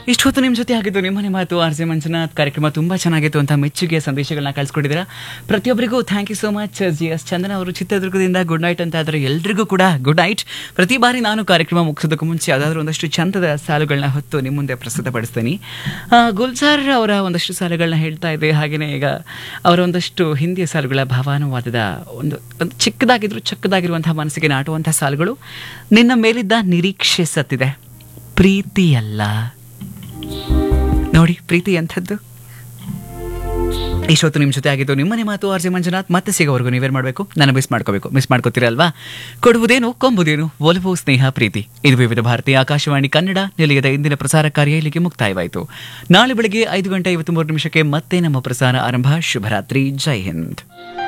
ಇಷ್ಟು ಹೊತ್ತು ನಿಮ್ಮ ಜೊತೆ ಆಗಿದ್ದು ನಿಮ್ಮನೆ ಮಾತು ಆರ್ ಜೆ ಮಂಜುನಾಥ್ ಕಾರ್ಯಕ್ರಮ ತುಂಬ ಚೆನ್ನಾಗಿತ್ತು ಅಂತ ಮೆಚ್ಚುಗೆಯ ಸಂದೇಶಗಳನ್ನ ಕಳಿಸ್ಕೊಟ್ಟಿದ್ದೀರಾ ಪ್ರತಿಯೊಬ್ಬರಿಗೂ thank you so much G S Chandana ಅವರು ಚಿತ್ರದುರ್ಗದಿಂದ ಗುಡ್ ನೈಟ್ ಅಂತ ಆದರೆ ಎಲ್ರಿಗೂ ಕೂಡ ಗುಡ್ ನೈಟ್ ಪ್ರತಿ ಬಾರಿ ನಾನು ಕಾರ್ಯಕ್ರಮ ಮುಗಿಸೋದಕ್ಕೂ ಮುಂಚೆ ಯಾವುದಾದ್ರೂ ಒಂದಷ್ಟು ಚಂದದ ಸಾಲುಗಳನ್ನ ಹೊತ್ತು ನಿಮ್ಮ ಮುಂದೆ ಪ್ರಸ್ತುತಪಡಿಸ್ತೀನಿ ಆ, ಗುಲ್ಜಾರ್ ಅವರ ಒಂದಷ್ಟು ಸಾಲುಗಳನ್ನ ಹೇಳ್ತಾ ಇದೆ ಹಾಗೆಯೇ ಈಗ ಅವರ ಒಂದಷ್ಟು ಹಿಂದಿಯ ಸಾಲುಗಳ ಭಾವಾನುವಾದದ ಒಂದು ಒಂದು ಚಿಕ್ಕದಾಗಿದ್ರು ಚಿಕ್ಕದಾಗಿರುವಂತಹ ಮನಸ್ಸಿಗೆ ನಾಟುವಂತಹ ಸಾಲುಗಳು ನಿನ್ನ ಮೇಲಿದ್ದ ನಿರೀಕ್ಷೆ ಸತ್ತಿದೆ ಪ್ರೀತಿಯಲ್ಲ ನೋಡಿ ಪ್ರೀತಿ ಎಂಥದ್ದು ಇಷ್ಟೊತ್ತು ನಿಮ್ಮ ಜೊತೆ ಆಗಿದ್ದು ನಿಮ್ಮನೆ ಮಾತು ಆರ್ ಜೆ ಮಂಜುನಾಥ್ ಮತ್ತೆ ಸಿಗೋವರೆಗೂ ನೀವೇನು ಮಾಡಬೇಕು ನಾನು ಮಿಸ್ ಮಾಡ್ಕೋಬೇಕು ಮಿಸ್ ಮಾಡ್ಕೋತೀರಲ್ವಾ ಕೊಡುವುದೇನು ಕೊಂಬುದೇನು ಒಲವು ಸ್ನೇಹ ಪ್ರೀತಿ ಇದು ವಿವಿಧ ಭಾರತಿ ಆಕಾಶವಾಣಿ ಕನ್ನಡ ನಿಲಯದ ಇಂದಿನ ಪ್ರಸಾರ ಕಾರ್ಯ ಇಲ್ಲಿಗೆ ಮುಕ್ತಾಯವಾಯಿತು ನಾಳೆ ಬೆಳಗ್ಗೆ ಐದು ಗಂಟೆ ಐವತ್ಮೂರು ನಿಮಿಷಕ್ಕೆ ಮತ್ತೆ ನಮ್ಮ ಪ್ರಸಾರ ಆರಂಭ ಶುಭರಾತ್ರಿ ಜೈ ಹಿಂದ್